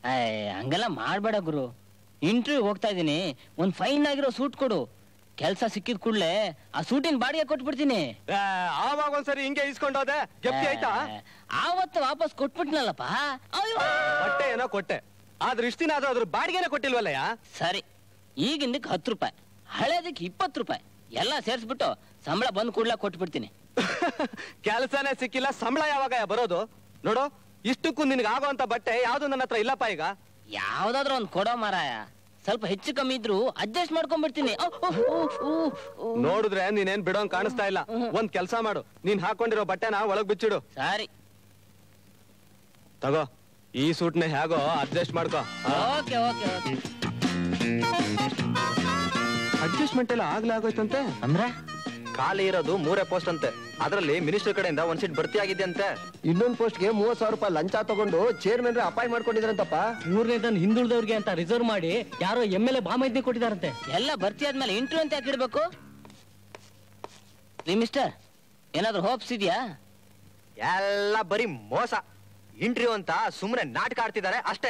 ಅಯ್ಯ ಹಂಗೆಲ್ಲ ಮಾಡ್ಬೇಡ ಗುರು ಇಂಟರ್ವ್ಯೂ ಹೋಗ್ತಾ ಇದೀನಿ ಒಂದ್ ಫೈನ್ ಆಗಿರೋ ಸೂಟ್ ಕೊಡು ಕೆಲ್ಸ ಸಿಕ್ಕಿದ ಕೂಡ್ಲೆ ಆ ಸೂಟಿನ ಬಾಡಿಗೆ ಕೊಟ್ಬಿಡ್ತೀನಿ ಆ, ಆವಾಗ ಒಂದ್ಸರಿ ಹಿಂಗೆ ಇಸ್ಕೊಂಡೋದೆ ಗೆಪ್ತಿ ಆಯ್ತಾ ಏ, ಆವತ್ತು ವಾಪಸ್ ಕೊಟ್ಬಿಟ್ನಲ್ಲಪ್ಪ ಅಯ್ಯೋ ಬಟ್ಟೆ ಏನೋ ಕೊಟ್ಟೆ ಆದ್ರೆ ಇಷ್ಟ ದಿನ ಆದ್ರೂ ಅದ್ರ ಬಾಡಿಗೆನೇ ಕೊಟ್ಟಿಲ್ವಲ್ಲಯ್ಯ ಸರಿ ಈಗಿಂದಕ್ಕೆ ಹತ್ತು ರೂಪಾಯಿ ಹಳೇದಕ್ಕೆ ಇಪ್ಪತ್ತು ರೂಪಾಯಿ ಎಲ್ಲ ಸೇರಿಸ್ಬಿಟ್ಟು ಸಂಬಳ ಬಂದ್ ಕೂಡ್ಲೆ ಕೊಟ್ಬಿಡ್ತೀನಿ ಕೆಲಸನೇ ಸಿಕ್ಕಿಲ್ಲ ಸಂಬಳ ಯಾವಾಗ ಬರೋದು ನೋಡು ಇಷ್ಟಕ್ಕೂ ನಿನ್ಗೆ ಆಗೋಂತ ಬಟ್ಟೆ ಯಾವ್ದು ನನ್ನ ಹತ್ರ ಇಲ್ಲಪ್ಪ ಈಗ ಯಾವ್ದಾದ್ರು ಒಂದ್ ಕೊಡೋ ಮಾರಾಯ ಸ್ವಲ್ಪ ಹೆಚ್ಚು ಕಮ್ಮಿ ಇದ್ರು ಅಡ್ಜಸ್ಟ್ ಮಾಡ್ಕೊಂಡ್ಬಿಡ್ತೀನಿ ಔ, ಔ, ಔ, ಔ, ಔ. ನೋಡಿದ್ರೆ ನೀನೇನ್ ಬಿಡೋಂಗ್ ಕಾಣಿಸ್ತಾ ಇಲ್ಲ ಒಂದ್ ಕೆಲ್ಸ ಮಾಡು ನೀನ್ ಹಾಕೊಂಡಿರೋ ಬಟ್ಟೆನ ಒಳಗ್ ಬಿಚ್ಚಿಡು ಸರಿ ತಗೋ ಈ ಸೂಟ್ನ ಹೇಗೋ ಅಡ್ಜಸ್ಟ್ ಮಾಡ್ಕೋ ಓಕೆ ಓಕೆ ಓಕೆ ಅಡ್ಜಸ್ಟ್ಮೆಂಟ್ ಎಲ್ಲ ಆಗ್ಲೇ ಆಗೋಯ್ತಂತೆ ಅಂದ್ರೆ ಖಾಲಿ ಇರೋದು ಮೂರೇ ಪೋಸ್ಟ್ ಅಂತೆ ಅದರಲ್ಲಿ ಮಿನಿಸ್ಟರ್ ಕಡೆಯಿಂದ ಒಂದ್ ಸೀಟ್ ಭರ್ತಿ ಆಗಿದೆ ಅಂತೆ ಇನ್ನೊಂದ್ ಪೋಸ್ಟ್ಗೆ ಮೂವತ್ ಸಾವಿರ ರೂಪಾಯಿ ಲಂಚ ತಗೊಂಡು ಚೇರ್ಮನ್ ಅಪಾಯ್ ಮಾಡ್ಕೊಂಡಿದ್ರಂತಪ್ಪ ಮೂರನೇದನ್ನ ಹಿಂದುಳಿದವ್ರಿಗೆ ಅಂತ ರಿಸರ್ವ್ ಮಾಡಿ ಯಾರೋ ಎಂ ಎಲ್ ಎ ಬಾಮೈದ್ನಿ ಕೊಟ್ಟಿದಾರಂತೆ ಎಲ್ಲ ಭರ್ತಿ ಆದ್ಮೇಲೆ ಇಂಟ್ರ್ಯೂ ಅಂತ ಯಾಕೆ ಇಡ್ಬೇಕು ರೀ ಮಿಸ್ಟರ್ ಏನಾದ್ರು ಹೋಪ್ಸ್ ಇದೆಯಾ ಎಲ್ಲ ಬರೀ ಮೋಸ ಇಂಟರ್ವ್ಯೂ ಅಂತ ಸುಮ್ಮನೆ ನಾಟಕ ಆಡ್ತಿದ್ದಾರೆ ಅಷ್ಟೇ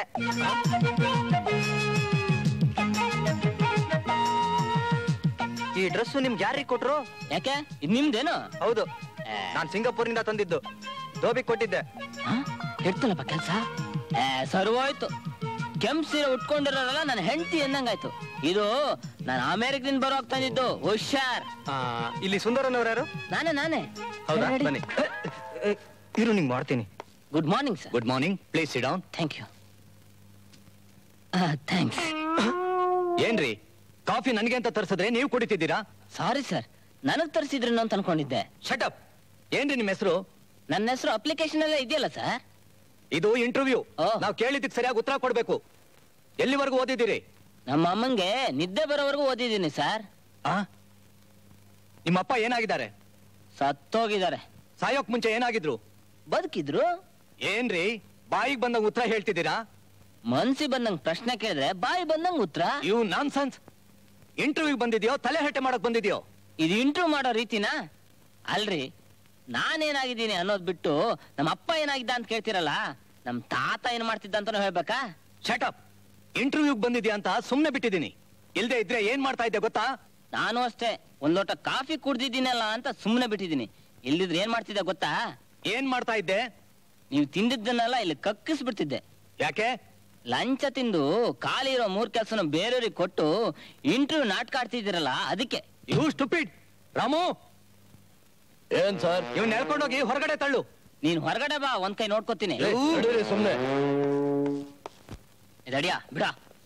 ಈ ಡ್ರೆಸ್ ನಿಮ್ಗೆ ಯಾರಿಗೆ ಕೊಟ್ರು ಯಾಕೆ ಇದು ನಿಮ್ದೇನು ಹೌದು ಏ. ನಾನ್ ಸಿಂಗಾಪುರ್ನಿಂದ ತಂದಿದ್ದು ಧೋಬಿ ಕೊಟ್ಟಿದ್ದೆ ಕೆಡ್ತಲ್ಲಪ್ಪ ಕೆಲ್ಸ ಏ ಸರ್ವೋಯ್ತು ಕೆಂಪ್ ಸೀರೆ ಉಟ್ಕೊಂಡಿರೋರಲ್ಲ ನನ್ನ ಹೆಂಡತಿ ಎಂದಂಗಾಯ್ತು ಇದು ನಾನು ಅಮೇರಿಕದಿಂದ ಬರೋಕ್ ತಂದಿದ್ದು ಹುಷಾರ್ ಆ, ಇಲ್ಲಿ ಸುಂದರನವ್ರು ಯಾರು ನಾನೇ ನಾನೇ ಹೌದಾ ಬನ್ನಿ ಏ, ಇರು ನಿಂಗೆ ಮಾಡ್ತೀನಿ good morning sir good morning please sit down thank you thanks ಏನ್ರಿ ಕಾಫಿ ನನಗೆ ಅಂತ ತರಿಸಿದ್ರೆ ನೀವು ಕುಡಿತಿದ್ದೀರಾ ಸಾರಿ ಸರ್ ನನಗ್ ತರಿಸಿದ್ರೇನು ಅಂತ ಅನ್ಕೊಂಡಿದ್ದೆ ಶಟಪ್ ಏನ್ರಿ ನಿಮ್ಮ ಹೆಸರು ನನ್ನ ಹೆಸರು ಅಪ್ಲಿಕೇಶನ್ ಎಲ್ಲ ಇದೆಯಲ್ಲ ಸರ್ ಇದು ಇಂಟರ್ವ್ಯೂ ಓ. ನಾವು ಕೇಳಿದ್ದಕ್ಕೆ ಸರಿಯಾಗಿ ಉತ್ತರ ಕೊಡ್ಬೇಕು ಎಲ್ಲಿವರೆಗೂ ಓದಿದ್ದೀರಿ ನಮ್ಮ ಅಮ್ಮಂಗೆ ನಿದ್ದೆ ಬರೋವರೆಗೂ ಓದಿದ್ದೀನಿ ಸರ್ ಆ ನಿಮ್ಮ ಅಪ್ಪ ಏನಾಗಿದ್ದಾರೆ ಸತ್ತೋಗಿದ್ದಾರೆ ಸಾಯೋಕ್ ಮುಂಚೆ ಏನಾಗಿದ್ರು ಬದುಕಿದ್ರು ಏನ್ರಿ ಬಾಯಿಗೆ ಬಂದಂಗ ಉತ್ತರ ಹೇಳ್ತಿದ್ದೀರಾ ಮನ್ಸಿ ಬಂದಂಗ್ ಪ್ರಶ್ನೆ ಕೇಳಿದ್ರೆ ಬಾಯಿ ಬಂದಂಗ್ ಉತ್ತರ ಇವು ನಾನ್ ಸೆನ್ಸ್ ಇಂಟರ್ವ್ಯೂ ಬಂದಿದ್ಯೋ ತಲೆ ಹರಟೆ ಮಾಡಕ್ ಬಂದಿದ್ಯೋ ಇದು ಇಂಟರ್ವ್ಯೂ ಮಾಡೋ ರೀತಿನಾ ಅಲ್ರಿ ನಾನೇನಾಗಿದ್ದೀನಿ ಅನ್ನೋದ್ ಬಿಟ್ಟು ನಮ್ಮ ಅಪ್ಪ ಏನಾಗಿದ್ದ ಅಂತ ಕೇಳ್ತಿರಲ್ಲ ನಮ್ ತಾತ ಏನ್ ಮಾಡ್ತಿದ್ದ ಅಂತಾನು ಹೇಳ್ಬೇಕಾ ಶಟಪ್ ಇಂಟರ್ವ್ಯೂಗ್ ಬಂದಿದ್ಯಾ ಅಂತ ಸುಮ್ನೆ ಬಿಟ್ಟಿದ್ದೀನಿ ಇಲ್ದೇ ಇದ್ರೆ ಏನ್ ಮಾಡ್ತಾ ಇದ್ದೆ ಗೊತ್ತಾ ನಾನು ಅಷ್ಟೇ ಒಂದ್ ಲೋಟ ಕಾಫಿ ಕುಡ್ದಿದ್ದೀನಲ್ಲ ಅಂತ ಸುಮ್ಮನೆ ಬಿಟ್ಟಿದ್ದೀನಿ ಇಲ್ದಿದ್ರೆ ಏನ್ ಮಾಡ್ತಿದ್ದೆ ಗೊತ್ತಾ ಏನ್ ಮಾಡ್ತಾ ಇದ್ದೆ ನೀವು ತಿಂದಿದ್ದನ್ನೆಲ್ಲ ಇಲ್ಲಿ ಕಕ್ಕಿಸ್ಬಿಡ್ತಿದ್ದೆ ಯಾಕೆ ಲಂಚ ತಿಂದು ಖಾಲಿ ಇರೋ ಮೂರ್ ಕೆಲ್ಸನ ಬೇರೆಯವ್ರಿಗೆ ಕೊಟ್ಟು ಇಂಟರ್ವ್ಯೂ ನಾಟಕ ಆಡ್ತಿದ್ದೀರಲ್ಲ ಅದಕ್ಕೆ ಯು ಸ್ಟುಪಿಡ್ ರಾಮು ಏನ್ ಸರ್ ಇವ್ನ ಎಳ್ಕೊಂಡೋಗಿ ಹೊರಗಡೆ ತಳ್ಳು ನೀನ್ ಹೊರಗಡೆ ಬಾ ಒಂದ್ ಕೈ ನೋಡ್ಕೋತೀನಿ ಸುಮ್ನೆ ಇದಡಿಯಾ ಬಿಡ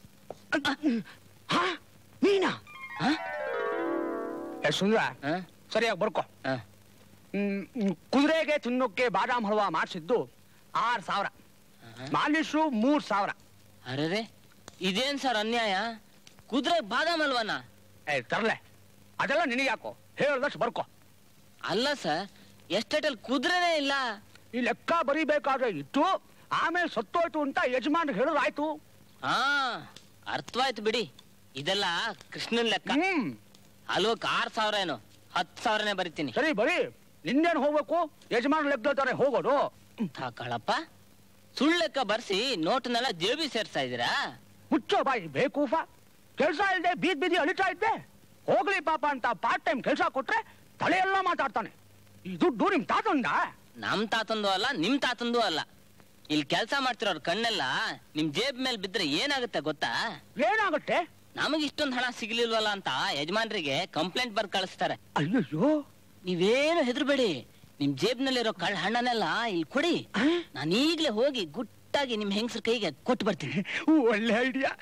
ನೀನಾ ಹ? ಏ ಸುಂದರ ಹ? ಸರಿಯಾಗಿ ಬರ್ಕೋ ಹ. ಹ್ಮ್, ಹ್ಮ್, ಕುದುರೆಗೆ ತಿನ್ನೋಕೆ ಬಾದಾಮ್ ಹಲ್ವಾ ಮಾಡಿಸಿದ್ದು ಆರ್ ಸಾವಿರ ಮಾಲಿಶು ಮೂರ್ ಸಾವಿರ ಅರೆ ಇದೇನ್ ಸರ್ ಅನ್ಯಾಯ ಕುದುರೆ ಬಾದಾಮ್ ಅಲ್ವಾನ ಏ ತರ್ಲೆ ಅದೆಲ್ಲ ನಿನಗೆ ಯಾಕೋ ಹೇಳ್ದಷ್ಟು ಬರ್ಕೋ ಅಲ್ಲ ಸರ್ ಎಸ್ಟೇಟಲ್ಲಿ ಕುದುರೆನೇ ಇಲ್ಲ ಈ ಲೆಕ್ಕ ಬರಿಬೇಕಾದ್ರೆ ಇತ್ತು ಆಮೇಲೆ ಸತ್ತೋಯ್ತು ಅಂತ ಯಜಮಾನ್ ಹೇಳಿದ್ರಾಯ್ತು ಹಾ ಅರ್ಥವಾಯ್ತು ಬಿಡಿ ಇದೆಲ್ಲ ಕೃಷ್ಣನ್ ಲೆಕ್ಕ ಹ್ಮ್ ಅಲೋಕ್ ಆರ್ ಸಾವಿರ ಏನು ಹತ್ತು ಸಾವಿರನೇ ಬರಿತೀನಿ ಸರಿ ಬರೀ ನಿಂದೇನು ಹೋಗ್ಬೇಕು ಯಜಮಾನ್ ಲೆಕ್ಕದ ತರ ಹೋಗೋದು ಕಳಪ್ಪ ಸುಳ್ಳು ಲೆಕ್ಕ ಬರ್ಸಿ ನೋಟ್ನೆಲ್ಲ ಜೇಬಿ ಸೇರ್ಸ್ತಾ ಇದೀರಾ ಮುಚ್ಚೋ ಬಾಯಿ ಬೇಕೂಫ ಕೆಲ್ಸ ಇಲ್ದೆ ಬೀದ್ ಬೀದಿ ಅಲಿತಾ ಇದ್ದೆ ಹೋಗ್ಲಿ ಪಾಪ ಅಂತ ಪಾರ್ಟ್ ಟೈಮ್ ಕೆಲಸ ಕೊಟ್ರೆ ತಲೆಯೆಲ್ಲ ಮಾತಾಡ್ತಾನೆ ಈ ದುಡ್ಡು ನಿಮ್ ತಾತಂದ ನಮ್ ತಾತಂದು ಅಲ್ಲ ನಿಮ್ ತಾತಂದು ಅಲ್ಲ ಇಲ್ಲಿ ಕೆಲಸ ಮಾಡ್ತಿರೋರ್ ಕಣ್ಣೆಲ್ಲ ನಿಮ್ ಜೇಬ್ ಮೇಲೆ ಬಿದ್ರೆ ಏನಾಗುತ್ತೆ ಗೊತ್ತಾ ಏನಾಗುತ್ತೆ ನಮಗ್ ಇಷ್ಟೊಂದು ಹಣ ಸಿಗ್ಲಿಲ್ವಲ್ಲ ಅಂತ ಯಜಮಾನ್ರಿಗೆ ಕಂಪ್ಲೇಂಟ್ ಬರ್ದ್ ಕಳಿಸ್ತಾರೆ ಅಯ್ಯಯ್ಯೋ ನೀವೇನು ಹೆದರ್ಬೇಡಿ ನಿಮ್ ಜೇಬ್ನಲ್ಲಿರೋ ಕಳ್ಳ ಹಣ್ಣನೆಲ್ಲ ಇಲ್ಲಿ ಕೊಡಿ ನಾನು ಈಗ್ಲೇ ಹೋಗಿ ಗುಟ್ಟಾಗಿ ನಿಮ್ ಹೆಂಗಸ್ರ ಕೈಗೆ ಕೊಟ್ಟು ಬರ್ತೀನಿ ಒಳ್ಳೆ ಐಡಿಯಾ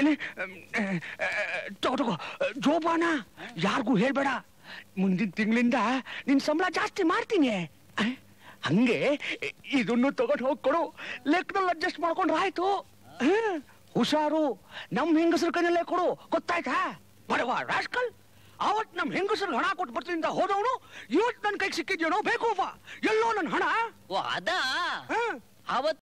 ತಗೋ ತಗೋ ಜೋಪಾನ ಯಾರಿಗೂ ಹೇಳ್ಬೇಡ ಮುಂದಿನ ತಿಂಗಳಿಂದ ನಿನ್ ಸಂಬಳ ಜಾಸ್ತಿ ಮಾಡ್ತೀನಿ ಆ, ಹಂಗೆ ಇದನ್ನು ತಗೊಂಡು ಹೋಗಿ ಕೊಡು ಲೆಕ್ಕದಲ್ಲಿ ಅಡ್ಜಸ್ಟ್ ಮಾಡ್ಕೊಂಡ್ರೆ ಆಯ್ತು ಆ, ಹುಷಾರು ನಮ್ ಹೆಂಗಸರ ಕೈನಲ್ಲೇ ಕೊಡು ಗೊತ್ತಾಯ್ತಾ ಬಡವ ರಾಸ್ಕಲ್ ಅವತ್ ನಮ್ ಹೆಂಗಸರು ಹಣ ಕೊಟ್ಟು ಬರ್ತಿಂದ ಹೋದವನು ಇವತ್ ನನ್ ಕೈಗೆ ಸಿಕ್ಕಿದ್ಯೇನೋ ಬೇಕು ಎಲ್ಲೋ ನನ್ ಹಣ ಓ ಅದಾ ಆ? ಅವತ್